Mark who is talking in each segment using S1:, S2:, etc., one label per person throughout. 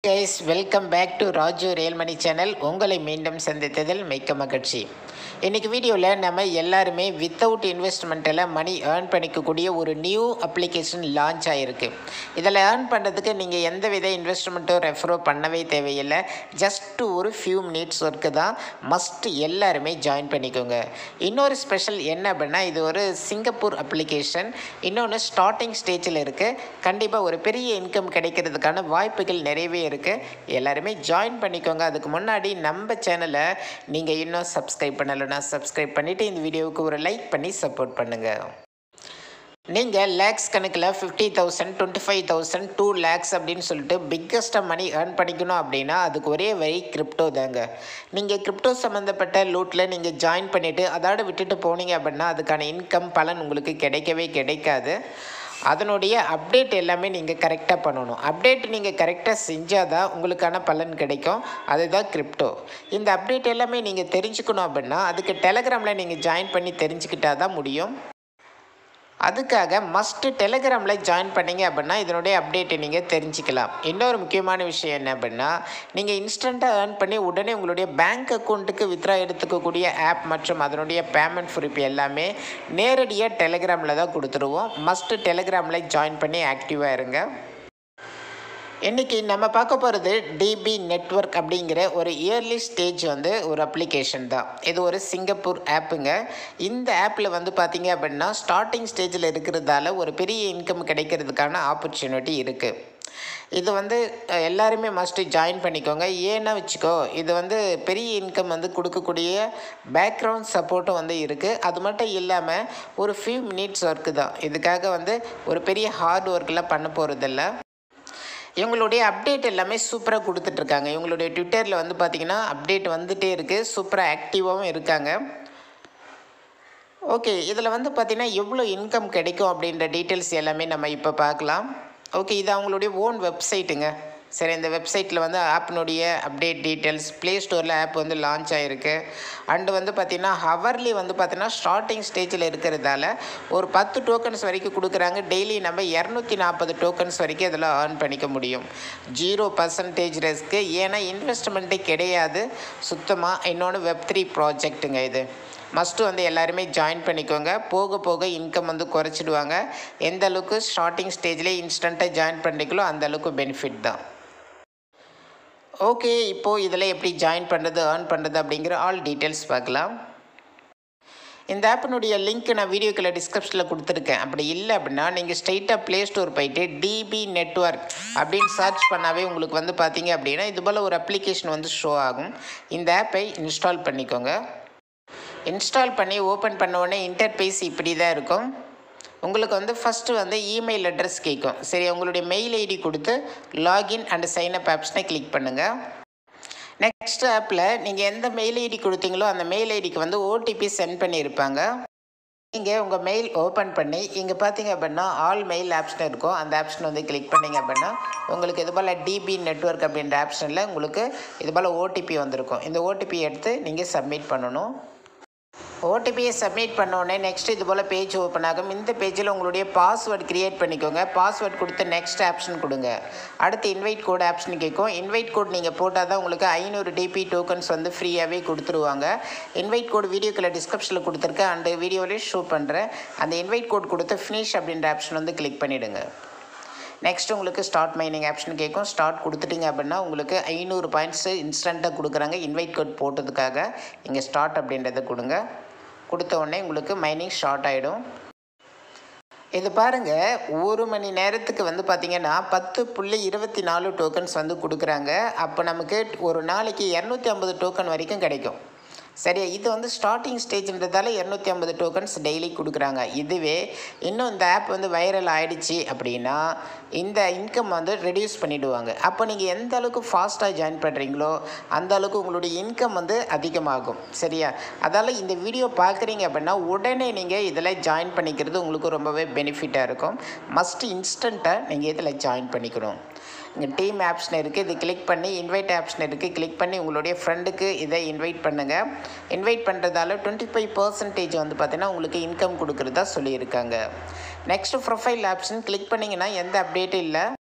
S1: guys welcome back to Raju real money channel உங்களை மீண்டும் சந்தித்ததில் மிக்க மகிழ்ச்சி இன்றைக்கி வீடியோவில் நம்ம எல்லாருமே வித்தவுட் இன்வெஸ்ட்மெண்ட்டில் மணி ஏர்ன் பண்ணிக்கக்கூடிய ஒரு நியூ அப்ளிகேஷன் லான்ச் ஆகிருக்கு இதில் ஏர்ன் பண்ணுறதுக்கு நீங்கள் எந்த வித இன்வெஸ்ட்மெண்ட்டோ ரெஃபரோ பண்ணவே தேவையில்லை ஜஸ்ட் ஒரு ஃபியூ மினிட்ஸ் ஒர்க்கு தான் மஸ்ட் எல்லாருமே ஜாயின் பண்ணிக்கோங்க இன்னொரு ஸ்பெஷல் என்ன அப்படின்னா இது ஒரு சிங்கப்பூர் அப்ளிகேஷன் இன்னொன்று ஸ்டார்டிங் ஸ்டேஜில் இருக்குது கண்டிப்பாக ஒரு பெரிய இன்கம் கிடைக்கிறதுக்கான வாய்ப்புகள் நிறையவே இருக்குது எல்லாருமே ஜாயின் பண்ணிக்கோங்க அதுக்கு முன்னாடி நம்ம சேனலை நீங்கள் இன்னும் சப்ஸ்கிரைப் பண்ணலைன்னா சப்ஸ்கிரைப் பண்ணிவிட்டு இந்த வீடியோவுக்கு ஒரு லைக் பண்ணி சப்போர்ட் பண்ணுங்கள் நீங்கள் லேக்ஸ் கணக்கில் fifty thousand twenty five thousand two lakhs அப்படின்னு சொல்லிட்டு பிக்கஸ்ட்டாக மணி ஏர்ன் பண்ணிக்கணும் அப்படின்னா அதுக்கு ஒரே வழி கிரிப்டோ தாங்க நீங்கள் கிரிப்டோ சம்மந்தப்பட்ட லூட்டில் நீங்கள் ஜாயின் பண்ணிவிட்டு அதோட விட்டுட்டு போனீங்க அப்படின்னா அதுக்கான இன்கம் பலன் உங்களுக்கு கிடைக்கவே கிடைக்காது அதனுடைய அப்டேட் எல்லாமே நீங்கள் கரெக்டாக பண்ணணும் அப்டேட் நீங்கள் கரெக்டாக செஞ்சால் தான் உங்களுக்கான பலன் கிடைக்கும் அதுதான் கிரிப்டோ இந்த அப்டேட் எல்லாமே நீங்கள் தெரிஞ்சுக்கணும் அப்படின்னா அதுக்கு டெலகிராமில் நீங்கள் ஜாயின் பண்ணி தெரிஞ்சுக்கிட்டா தான் முடியும் அதுக்காக மஸ்ட்டு டெலிகிராமில் ஜாயின் பண்ணீங்க அப்படின்னா இதனுடைய அப்டேட்டை நீங்கள் தெரிஞ்சுக்கலாம் இன்னொரு முக்கியமான விஷயம் என்ன அப்படின்னா நீங்கள் இன்ஸ்டண்ட்டாக ஏர்ன் பண்ணி உடனே உங்களுடைய பேங்க் அக்கௌண்ட்டுக்கு வித்ரா எடுத்துக்கக்கூடிய ஆப் மற்றும் அதனுடைய பேமெண்ட் குறிப்பு எல்லாமே நேரடியாக டெலிகிராமில் தான் கொடுத்துருவோம் மஸ்ட்டு டெலிகிராமில் ஜாயின் பண்ணி ஆக்டிவாக இருங்க இன்றைக்கி நம்ம பார்க்க போகிறது டிபி நெட்ஒர்க் அப்படிங்கிற ஒரு இயர்லி ஸ்டேஜ் வந்து ஒரு அப்ளிகேஷன் தான் இது ஒரு சிங்கப்பூர் ஆப்புங்க இந்த ஆப்பில் வந்து பார்த்திங்க அப்படின்னா ஸ்டார்டிங் ஸ்டேஜில் இருக்கிறதால ஒரு பெரிய இன்கம் கிடைக்கிறதுக்கான ஆப்பர்ச்சுனிட்டி இருக்குது இது வந்து அஹ், எல்லாருமே மஸ்ட்டு ஜாயின் பண்ணிக்கோங்க ஏன்னா வச்சுக்கோ இது வந்து பெரிய இன்கம் வந்து கொடுக்கக்கூடிய பேக்ரவுண்ட் சப்போர்ட்டும் வந்து இருக்குது அது மட்டும் இல்லாமல் ஒரு ஃபியூ மினிட்ஸ் ஒர்க்கு தான் இதுக்காக வந்து ஒரு பெரிய ஹார்ட் ஒர்க்கெலாம் பண்ண போகிறதில்ல இவங்களுடைய அப்டேட் எல்லாமே சூப்பராக கொடுத்துட்ருக்காங்க இவங்களுடைய ட்விட்டரில் வந்து பார்த்திங்கன்னா அப்டேட் வந்துகிட்டே இருக்குது சூப்பராக ஆக்டிவாகவும் இருக்காங்க ஓகே இதில் வந்து பார்த்திங்கன்னா எவ்வளோ இன்கம் கிடைக்கும் அப்படின்ற டீட்டெயில்ஸ் எல்லாமே நம்ம இப்போ பார்க்கலாம் ஓகே இது அவங்களுடைய ஓன் வெப்சைட்டுங்க சரி இந்த வெப்சைட்டில் வந்து ஆப்பினுடைய அப்டேட் டீட்டெயில்ஸ் ப்ளே ஸ்டோரில் ஆப் வந்து லான்ச் ஆகிருக்கு அண்டு வந்து பார்த்திங்கன்னா ஹவர்லி வந்து பார்த்திங்கன்னா ஸ்டார்டிங் ஸ்டேஜில் இருக்கிறதால ஒரு பத்து டோக்கன்ஸ் வரைக்கும் கொடுக்குறாங்க டெய்லி நம்ம இரநூத்தி நாற்பது டோக்கன்ஸ் வரைக்கும் இதில் ஏர்ன் பண்ணிக்க முடியும் ஜீரோ பர்சன்டேஜ் ரிஸ்க்கு ஏன்னா இன்வெஸ்ட்மெண்ட்டே கிடையாது சுத்தமாக இன்னொன்று வெப் த்ரீ ப்ராஜெக்ட்டுங்க இது மஸ்ட்டு வந்து எல்லாருமே ஜாயின் பண்ணிக்கோங்க போக போக இன்கம் வந்து குறைச்சிடுவாங்க எந்த அளவுக்கு ஸ்டார்டிங் ஸ்டேஜ்லேயே இன்ஸ்டண்ட்டாக ஜாயின் பண்ணிக்கலோ அந்த அளவுக்கு பெனிஃபிட் தான் ஓகே இப்போது இதில் எப்படி ஜாயின் பண்ணுறது ஏர்ன் பண்ணுறது அப்படிங்கிற ஆல் டீட்டெயில்ஸ் பார்க்கலாம் இந்த ஆப்பினுடைய லிங்க் நான் வீடியோக்குள்ள டிஸ்கிரிப்ஷனில் கொடுத்துருக்கேன் அப்படி இல்லை அப்படின்னா நீங்கள் ஸ்ட்ரைட்டாக ப்ளே ஸ்டோர் போயிட்டு டிபி நெட்ஒர்க் அப்படின்னு சர்ச் பண்ணாவே உங்களுக்கு வந்து பார்த்தீங்க அப்படின்னா இது போல் ஒரு அப்ளிகேஷன் வந்து ஷோ ஆகும் இந்த ஆப்பை இன்ஸ்டால் பண்ணிக்கோங்க இன்ஸ்டால் பண்ணி ஓப்பன் பண்ண உடனே இன்டர்பேஸ் இப்படி தான் இருக்கும் உங்களுக்கு வந்து ஃபஸ்ட்டு வந்து இமெயில் அட்ரஸ் கேட்கும் சரி உங்களுடைய மெயில் ஐடி கொடுத்து லாகின் அண்ட் சைன்அப் ஆப்ஷனை கிளிக் பண்ணுங்கள் நெக்ஸ்ட் ஆப்பில் நீங்கள் எந்த மெயில் ஐடி கொடுத்தீங்களோ அந்த மெயில் ஐடிக்கு வந்து ஓடிபி சென்ட் பண்ணியிருப்பாங்க நீங்கள் உங்கள் மெயில் ஓப்பன் பண்ணி இங்கே பார்த்தீங்க அப்படின்னா ஆல் மெயில் ஆப்ஷன் இருக்கும் அந்த ஆப்ஷன் வந்து கிளிக் பண்ணீங்க அப்படின்னா உங்களுக்கு இது போல் டிபி நெட்ஒர்க் அப்படின்ற ஆப்ஷனில் உங்களுக்கு இது போல் ஓடிபி வந்திருக்கும் இந்த ஓடிபி எடுத்து நீங்கள் சப்மிட் பண்ணணும் ஓடிபியை சப்மிட் பண்ண உடனே நெக்ஸ்ட் இது போல் பேஜ் ஓப்பன் ஆகும் இந்த பேஜில் உங்களுடைய பாஸ்வேர்ட் கிரியேட் பண்ணிக்கோங்க பாஸ்வேர்ட் கொடுத்து நெக்ஸ்ட் ஆப்ஷன் கொடுங்க அடுத்து இன்வைட் கோட் ஆப்ஷன் கேட்கும் இன்வைட் கோட் நீங்கள் போட்டால் தான் உங்களுக்கு ஐநூறு டிபி டோக்கன்ஸ் வந்து ஃப்ரீயாகவே கொடுத்துருவாங்க இன்வைட் கோட் வீடியோக்குள்ள டிஸ்கிரிப்ஷனில் கொடுத்துருக்கேன் அந்த வீடியோவிலே ஷோ பண்ணுறேன் அந்த இன்வைட் கோட் கொடுத்து ஃபினிஷ் அப்படின்ற ஆப்ஷன் வந்து கிளிக் பண்ணிவிடுங்க நெக்ஸ்ட் உங்களுக்கு ஸ்டார்ட் மைனிங் ஆப்ஷன் கேட்கும் ஸ்டார்ட் கொடுத்துட்டீங்க அப்படின்னா உங்களுக்கு ஐநூறு பாயிண்ட்ஸு இன்ஸ்டண்ட்டாக கொடுக்குறாங்க இன்வைட் கோட் போட்டதுக்காக இங்கே ஸ்டார்ட் அப்படின்றத கொடுங்க கொடுத்த உடனே உங்களுக்கு மைனிங் ஸ்டார்ட் ஆகிடும் இது பாருங்கள் ஒரு மணி நேரத்துக்கு வந்து பார்த்திங்கன்னா பத்து புள்ளி இருபத்தி நாலு டோக்கன்ஸ் வந்து கொடுக்குறாங்க அப்போ நமக்கு ஒரு நாளைக்கு இரநூத்தி ஐம்பது டோக்கன் வரைக்கும் கிடைக்கும் சரியா இது வந்து ஸ்டார்டிங் ஸ்டேஜ்ன்றதால இரநூத்தி ஐம்பது டோக்கன்ஸ் டெய்லி கொடுக்குறாங்க இதுவே இன்னும் இந்த ஆப் வந்து வைரல் ஆயிடுச்சு அப்படின்னா இந்த இன்கம் வந்து ரெடியூஸ் பண்ணிவிடுவாங்க அப்போ நீங்கள் எந்த அளவுக்கு ஃபாஸ்ட்டாக ஜாயின் பண்ணுறீங்களோ அந்த அளவுக்கு உங்களுடைய இன்கம் வந்து அதிகமாகும் சரியா அதால் இந்த வீடியோ பார்க்குறீங்க அப்படின்னா உடனே நீங்கள் இதில் ஜாயின் பண்ணிக்கிறது உங்களுக்கு ரொம்பவே பெனிஃபிட்டாக இருக்கும் மஸ்ட் இன்ஸ்டண்ட்டாக நீங்கள் இதில் ஜாயின் பண்ணிக்கணும் இங்கே டீம் ஆப்ஷன் இருக்குது இது கிளிக் பண்ணி இன்வைட் ஆப்ஷன் இருக்குது கிளிக் பண்ணி உங்களுடைய ஃப்ரெண்டுக்கு இதை இன்வைட் பண்ணுங்கள் இன்வைட் பண்ணுறதால டுவெண்ட்டி ஃபைவ் பர்சன்டேஜ் வந்து பார்த்தீங்கன்னா உங்களுக்கு இன்கம் கொடுக்குறதா சொல்லியிருக்காங்க நெக்ஸ்ட் ப்ரொஃபைல் ஆப்ஷன் கிளிக் பண்ணிங்கன்னா எந்த அப்டேட்டும் இல்லை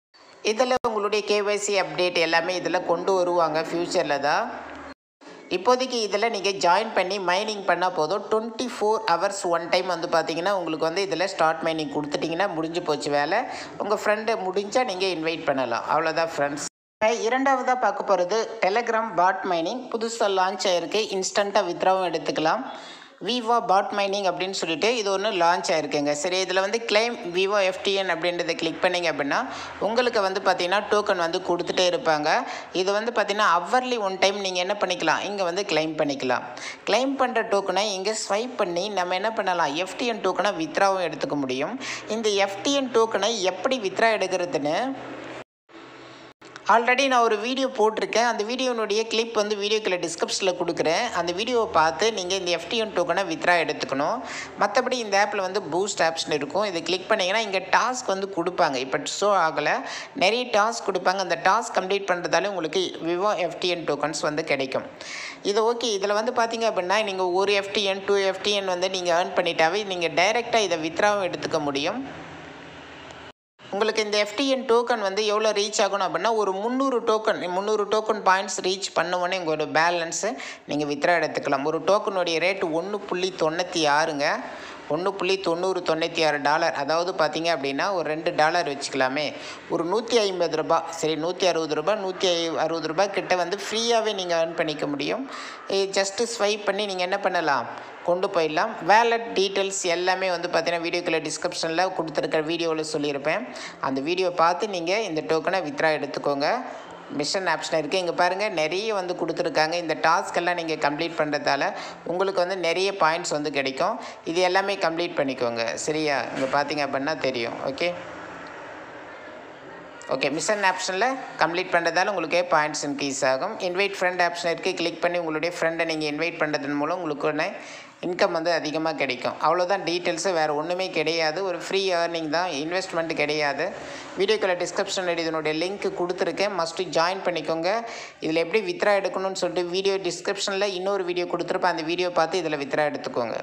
S1: இதில் உங்களுடைய கேஒய்சி அப்டேட் எல்லாமே இதில் கொண்டு வருவாங்க ஃப்யூச்சரில் தான் இப்போதைக்கு இதில் நீங்கள் ஜாயின் பண்ணி மைனிங் பண்ணால் போதும் twenty four hours one time வந்து பார்த்தீங்கன்னா உங்களுக்கு வந்து இதில் ஸ்டார்ட் மைனிங் கொடுத்துட்டிங்கன்னா முடிஞ்சு போச்சு வேலை உங்கள் ஃப்ரெண்டை முடிஞ்சால் நீங்கள் இன்வைட் பண்ணலாம் அவ்வளோதான் ஃப்ரெண்ட்ஸ் இரண்டாவதாக பார்க்க போகிறது டெலகிராம் பாட் மைனிங் புதுசாக லான்ச் ஆகிருக்கு இன்ஸ்டண்ட்டாக வித்ராவும் எடுத்துக்கலாம் விவோ பாட் மைனிங் அப்படின்னு சொல்லிட்டு இது ஒன்று லான்ச் ஆயிருக்குங்க சரி இதில் வந்து கிளைம் விவோ எஃப்டிஎன் அப்படின்றத கிளிக் பண்ணிங்க அப்படின்னா உங்களுக்கு வந்து பார்த்தீங்கன்னா டோக்கன் வந்து கொடுத்துட்டே இருப்பாங்க இது வந்து பார்த்தீங்கன்னா ஹவர்லி ஒன் டைம் நீங்கள் என்ன பண்ணிக்கலாம் இங்கே வந்து கிளைம் பண்ணிக்கலாம் கிளைம் பண்ணுற டோக்கனை இங்கே ஸ்வைப் பண்ணி நம்ம என்ன பண்ணலாம் எஃப்டிஎன் டோக்கனை வித்ராவும் எடுத்துக்க முடியும் இந்த எஃப்டிஎன் டோக்கனை எப்படி வித்ரா எடுக்கிறதுன்னு ஆல்ரெடி நான் ஒரு வீடியோ போட்டிருக்கேன் அந்த வீடியோனுடைய கிளிப் வந்து வீடியோக்குள்ள டிஸ்கிரிப்ஷனில் கொடுக்குறேன் அந்த வீடியோவை பார்த்து நீங்கள் இந்த எஃப்டிஎன் டோக்கனை வித்ரா எடுத்துக்கணும் மற்றபடி இந்த ஆப்பில் வந்து பூஸ்ட் ஆப்ஷன் இருக்கும் இதை கிளிக் பண்ணிங்கன்னா இங்கே டாஸ்க் வந்து கொடுப்பாங்க இப்போ ஷோ ஆகலை நிறைய டாஸ்க் கொடுப்பாங்க அந்த டாஸ்க் கம்ப்ளீட் பண்ணுறதால உங்களுக்கு விவோ எஃப்டிஎன் டோக்கன்ஸ் வந்து கிடைக்கும் இது ஓகே இதில் வந்து பார்த்தீங்க அப்படின்னா நீங்கள் ஒரு எஃப்டிஎன் டூ எஃப்டிஎன் வந்து நீங்கள் ஏர்ன் பண்ணிட்டாவே நீங்கள் டைரெக்டாக இதை வித்ராவும் எடுத்துக்க முடியும் உங்களுக்கு இந்த எஃப்டிஎன் டோக்கன் வந்து எவ்வளோ ரீச் ஆகணும் அப்படின்னா ஒரு முந்நூறு டோக்கன் முந்நூறு டோக்கன் பாயிண்ட்ஸ் ரீச் பண்ணுவோன்னே உங்களோட பேலன்ஸு நீங்கள் வித்ரா எடுத்துக்கலாம் ஒரு டோக்கனுடைய ரேட்டு ஒன்று புள்ளி தொண்ணூற்றி ஆறுங்க ஒன்று புள்ளி தொண்ணூறு தொண்ணூற்றி ஆறு டாலர் அதாவது பார்த்தீங்க அப்படின்னா ஒரு ரெண்டு டாலர் வச்சுக்கலாமே ஒரு நூற்றி ஐம்பது ரூபா சரி நூற்றி அறுபது ரூபா நூற்றி ஐ அறுபது ரூபாய் கிட்ட வந்து ஃப்ரீயாகவே நீங்கள் ஏர்ன் பண்ணிக்க முடியும் ஜஸ்ட்டு ஸ்வைப் பண்ணி நீங்கள் என்ன பண்ணலாம் கொண்டு போயிடலாம் வேலட் டீட்டெயில்ஸ் எல்லாமே வந்து பார்த்தீங்கன்னா வீடியோக்குள்ள டிஸ்கிரிப்ஷனில் கொடுத்துருக்க வீடியோவில் சொல்லியிருப்பேன் அந்த வீடியோ பார்த்து நீங்கள் இந்த டோக்கனை வித்ரா எடுத்துக்கோங்க மிஷன் ஆப்ஷன் இருக்குது இங்கே பாருங்கள் நிறைய வந்து கொடுத்துருக்காங்க இந்த டாஸ்க் எல்லாம் நீங்கள் கம்ப்ளீட் பண்ணுறதால உங்களுக்கு வந்து நிறைய பாயிண்ட்ஸ் வந்து கிடைக்கும் இது எல்லாமே கம்ப்ளீட் பண்ணிக்கோங்க சரியா இங்கே பார்த்தீங்க அப்படின்னா தெரியும் ஓகே ஓகே மிஷன் ஆப்ஷனில் கம்ப்ளீட் பண்ணுறதால உங்களுக்கு பாயிண்ட்ஸ் இன்க்ரீஸ் ஆகும் இன்வைட் ஃப்ரெண்ட் ஆப்ஷன் இருக்குது கிளிக் பண்ணி உங்களுடைய ஃப்ரெண்டை நீங்கள் இன்வைட் பண்ணுறதன் மூலம் உங்களுக்கு ஒன்று இன்கம் வந்து அதிகமாக கிடைக்கும் அவ்வளோதான் டீட்டெயில்ஸு வேறு ஒன்றுமே கிடையாது ஒரு ஃப்ரீ ஏர்னிங் தான் இன்வெஸ்ட்மெண்ட் கிடையாது வீடியோக்குள்ள டிஸ்கிரிப்ஷனில் இதனுடைய லிங்க் கொடுத்துருக்கேன் மஸ்ட்டு ஜாயின் பண்ணிக்கோங்க இதில் எப்படி வித்ரா எடுக்கணும்னு சொல்லிட்டு வீடியோ டிஸ்கிரிப்ஷனில் இன்னொரு வீடியோ கொடுத்துருப்பேன் அந்த வீடியோ பார்த்து இதில் வித்ரா எடுத்துக்கோங்க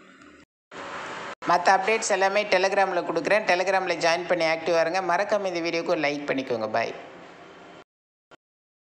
S1: மற்ற அப்டேட்ஸ் எல்லாமே டெலகிராமில் கொடுக்குறேன் டெலகிராமில் ஜாயின் பண்ணி ஆக்டிவாக இருங்க மறக்காம இந்த வீடியோக்கு லைக் பண்ணிக்கோங்க பாய்